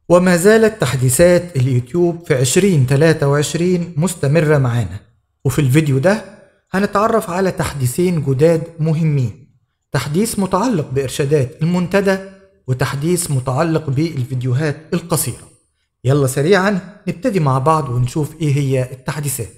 وما زالت تحديثات اليوتيوب في 2023 مستمرة معانا وفي الفيديو ده هنتعرف على تحديثين جداد مهمين تحديث متعلق بإرشادات المنتدى وتحديث متعلق بالفيديوهات القصيرة يلا سريعا نبتدي مع بعض ونشوف ايه هي التحديثات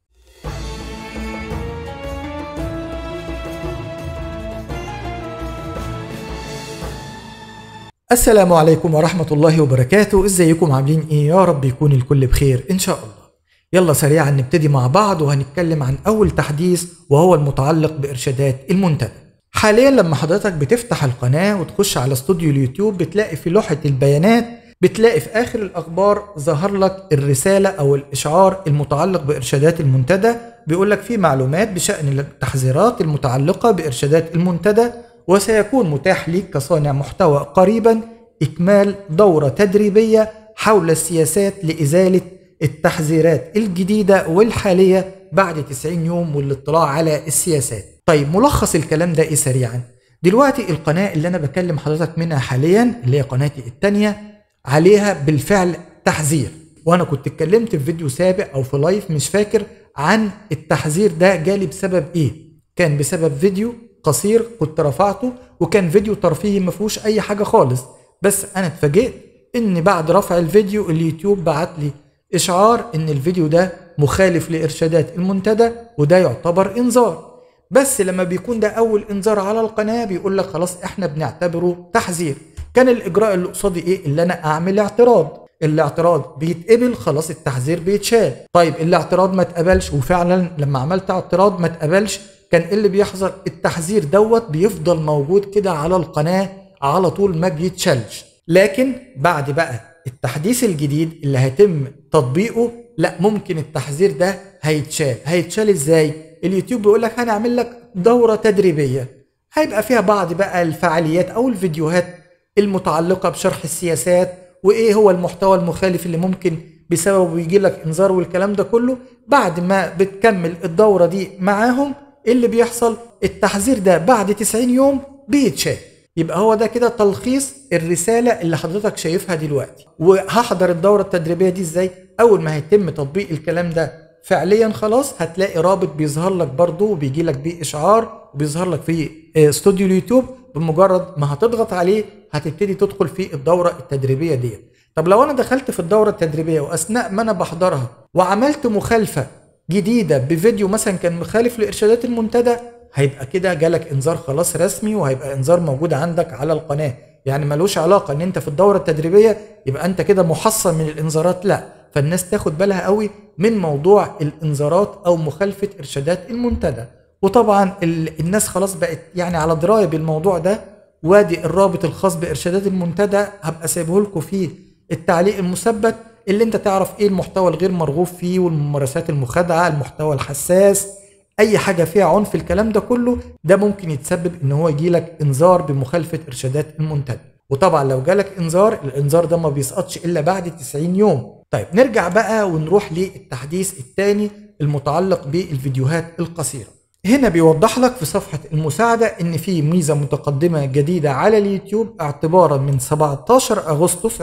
السلام عليكم ورحمة الله وبركاته ازيكم عاملين ايه يا رب يكون الكل بخير ان شاء الله يلا سريعا نبتدي مع بعض وهنتكلم عن اول تحديث وهو المتعلق بارشادات المنتدى حاليا لما حضرتك بتفتح القناة وتخش على استوديو اليوتيوب بتلاقي في لوحة البيانات بتلاقي في اخر الاخبار ظهر لك الرسالة او الاشعار المتعلق بارشادات المنتدى بيقول لك في معلومات بشأن التحذيرات المتعلقة بارشادات المنتدى وسيكون متاح ليك كصانع محتوى قريبا إكمال دورة تدريبية حول السياسات لإزالة التحذيرات الجديدة والحالية بعد 90 يوم والاطلاع على السياسات طيب ملخص الكلام ده إيه سريعا دلوقتي القناة اللي أنا بكلم حضرتك منها حاليا اللي هي قناتي التانية عليها بالفعل تحذير وأنا كنت اتكلمت في فيديو سابق أو في لايف مش فاكر عن التحذير ده جالي بسبب إيه كان بسبب فيديو قصير كنت رفعته وكان فيديو ترفيهي ما فيهوش اي حاجه خالص بس انا اتفاجئت ان بعد رفع الفيديو اليوتيوب بعت لي اشعار ان الفيديو ده مخالف لارشادات المنتدى وده يعتبر انذار بس لما بيكون ده اول انذار على القناه بيقول لك خلاص احنا بنعتبره تحذير كان الاجراء اللي قصادي ايه اللي انا اعمل اعتراض الاعتراض بيتقبل خلاص التحذير بيتشال طيب الاعتراض ما اتقبلش وفعلا لما عملت اعتراض ما اتقبلش كان إيه اللي بيحصل التحذير دوت بيفضل موجود كده على القناة على طول ما بيتشالش لكن بعد بقى التحديث الجديد اللي هيتم تطبيقه لا ممكن التحذير ده هيتشال هيتشال ازاي اليوتيوب بيقول لك هنعمل لك دورة تدريبية هيبقى فيها بعض بقى الفعاليات او الفيديوهات المتعلقة بشرح السياسات وايه هو المحتوى المخالف اللي ممكن بسببه يجي لك انذار والكلام ده كله بعد ما بتكمل الدورة دي معاهم اللي بيحصل التحذير ده بعد 90 يوم بيتشال يبقى هو ده كده تلخيص الرسالة اللي حضرتك شايفها دلوقتي وهحضر الدورة التدريبية دي ازاي اول ما هيتم تطبيق الكلام ده فعليا خلاص هتلاقي رابط بيظهر لك برضه وبيجي لك بيه اشعار وبيظهر لك في استوديو اليوتيوب بمجرد ما هتضغط عليه هتبتدي تدخل في الدورة التدريبية دي طب لو انا دخلت في الدورة التدريبية واثناء ما انا بحضرها وعملت مخالفة جديده بفيديو مثلا كان مخالف لارشادات المنتدى هيبقى كده جالك انذار خلاص رسمي وهيبقى انذار موجود عندك على القناه يعني ملوش علاقه ان انت في الدوره التدريبيه يبقى انت كده محصن من الانذارات لا فالناس تاخد بالها قوي من موضوع الانذارات او مخالفه ارشادات المنتدى وطبعا الناس خلاص بقت يعني على درايه بالموضوع ده وادي الرابط الخاص بارشادات المنتدى هبقى سايبه لكم فيه التعليق المثبت اللي انت تعرف ايه المحتوى الغير مرغوب فيه والممارسات المخادعه المحتوى الحساس اي حاجه فيها عنف الكلام ده كله ده ممكن يتسبب ان هو يجي لك انذار بمخالفه ارشادات المنتدى وطبعا لو جالك انذار الانذار ده ما بيسقطش الا بعد 90 يوم طيب نرجع بقى ونروح للتحديث الثاني المتعلق بالفيديوهات القصيره هنا بيوضح لك في صفحة المساعدة إن في ميزة متقدمة جديدة على اليوتيوب اعتبارا من 17 أغسطس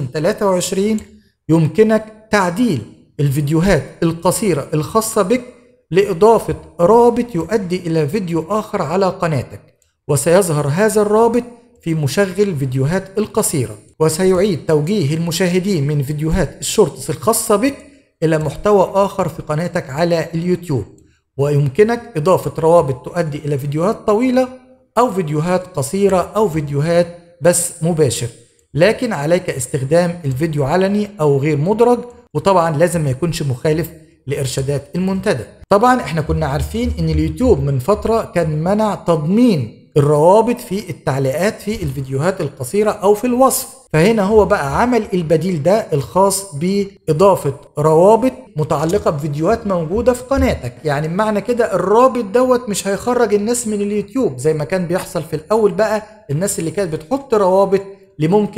2023 يمكنك تعديل الفيديوهات القصيرة الخاصة بك لإضافة رابط يؤدي إلى فيديو آخر على قناتك وسيظهر هذا الرابط في مشغل فيديوهات القصيرة وسيعيد توجيه المشاهدين من فيديوهات الشورتس الخاصة بك إلى محتوى آخر في قناتك على اليوتيوب ويمكنك إضافة روابط تؤدي إلى فيديوهات طويلة أو فيديوهات قصيرة أو فيديوهات بس مباشر لكن عليك استخدام الفيديو علني او غير مدرج وطبعا لازم ما يكونش مخالف لارشادات المنتدى طبعا احنا كنا عارفين ان اليوتيوب من فتره كان منع تضمين الروابط في التعليقات في الفيديوهات القصيره او في الوصف فهنا هو بقى عمل البديل ده الخاص باضافه روابط متعلقه بفيديوهات موجوده في قناتك يعني بمعنى كده الرابط دوت مش هيخرج الناس من اليوتيوب زي ما كان بيحصل في الاول بقى الناس اللي كانت بتحط روابط لممكن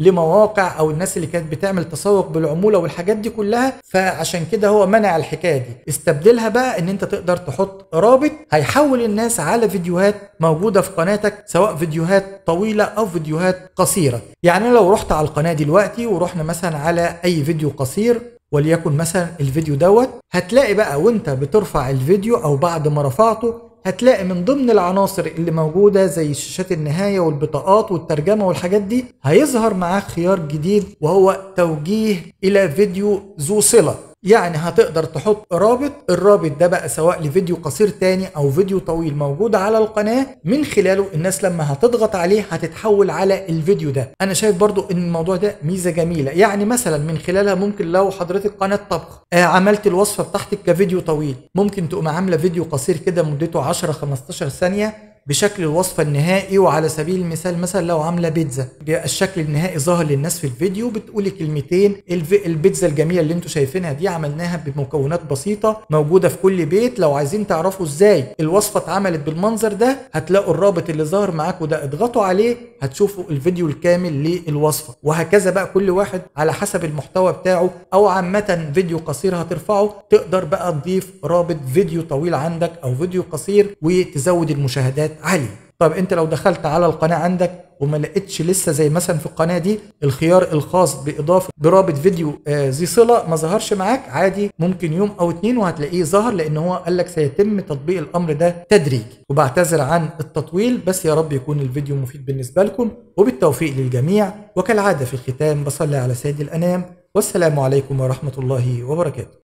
لمواقع او الناس اللي كانت بتعمل تسوق بالعموله والحاجات دي كلها فعشان كده هو منع الحكايه دي استبدلها بقى ان انت تقدر تحط رابط هيحول الناس على فيديوهات موجوده في قناتك سواء فيديوهات طويله او فيديوهات قصيره يعني لو رحت على القناه دلوقتي ورحنا مثلا على اي فيديو قصير وليكن مثلا الفيديو دوت هتلاقي بقى وانت بترفع الفيديو او بعد ما رفعته هتلاقي من ضمن العناصر اللي موجودة زي شاشات النهاية والبطاقات والترجمة والحاجات دي هيظهر معاك خيار جديد وهو توجيه إلى فيديو ذو صلة يعني هتقدر تحط رابط الرابط ده بقى سواء لفيديو قصير تاني او فيديو طويل موجود على القناة من خلاله الناس لما هتضغط عليه هتتحول على الفيديو ده انا شايف برضو ان الموضوع ده ميزة جميلة يعني مثلا من خلالها ممكن لو حضرتك قناة طبخ آه عملت الوصفة بتاعتك كفيديو طويل ممكن تقوم عاملة فيديو قصير كده مدته 10 15 ثانية بشكل الوصفة النهائي وعلى سبيل المثال مثلا لو عاملة بيتزا الشكل النهائي ظاهر للناس في الفيديو بتقولي كلمتين البيتزا الجميلة اللي انتوا شايفينها دي عملناها بمكونات بسيطة موجودة في كل بيت لو عايزين تعرفوا ازاي الوصفة اتعملت بالمنظر ده هتلاقوا الرابط اللي ظاهر معاكم ده اضغطوا عليه هتشوفوا الفيديو الكامل للوصفة وهكذا بقى كل واحد على حسب المحتوى بتاعه او عامة فيديو قصير هترفعه تقدر بقى تضيف رابط فيديو طويل عندك او فيديو قصير وتزود المشاهدات عالية طب انت لو دخلت على القناة عندك وما لقيتش لسه زي مثلا في القناة دي الخيار الخاص بإضافة برابط فيديو آه ذي صلة ما ظهرش معاك عادي ممكن يوم أو اتنين وهتلاقيه ظهر لأن هو قال لك سيتم تطبيق الأمر ده تدريجي وبعتذر عن التطويل بس يا رب يكون الفيديو مفيد بالنسبة لكم وبالتوفيق للجميع وكالعادة في الختام بصلي على سيد الأنام والسلام عليكم ورحمة الله وبركاته